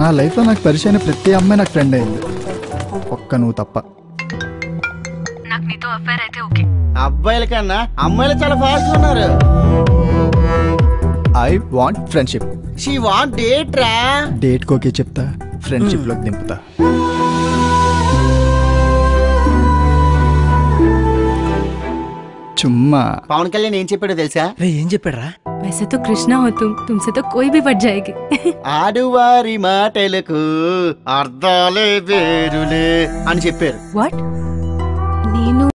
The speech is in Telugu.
నా లైఫ్లో నాకు పరిచయమైన ప్రతి అమ్మాయి నాకు ఫ్రెండ్ అయింది ఒక్క నువ్వు తప్ప నాకు నీతో అఫైర్ అయితే ఓకే అబ్బాయిల కన్నా అమ్మాయిలు చాలా ఫాస్ట్ ఉన్నారు I want friendship she want date రా డేట్ కోకే చెప్తా ఫ్రెండ్షిప్లోకి దింపుతా చుమ్మా పవన్ కళ్యాణ్ ఏం చెప్పాడో తెలుసా రే ఏం చెప్పాడురా वैसे तो कृष्णा हो तुम तुमसे तो कोई भी बच जाएगी ఆడువారి మాటలకు అర్థాలే వేరులే అని చెప్పారు व्हाट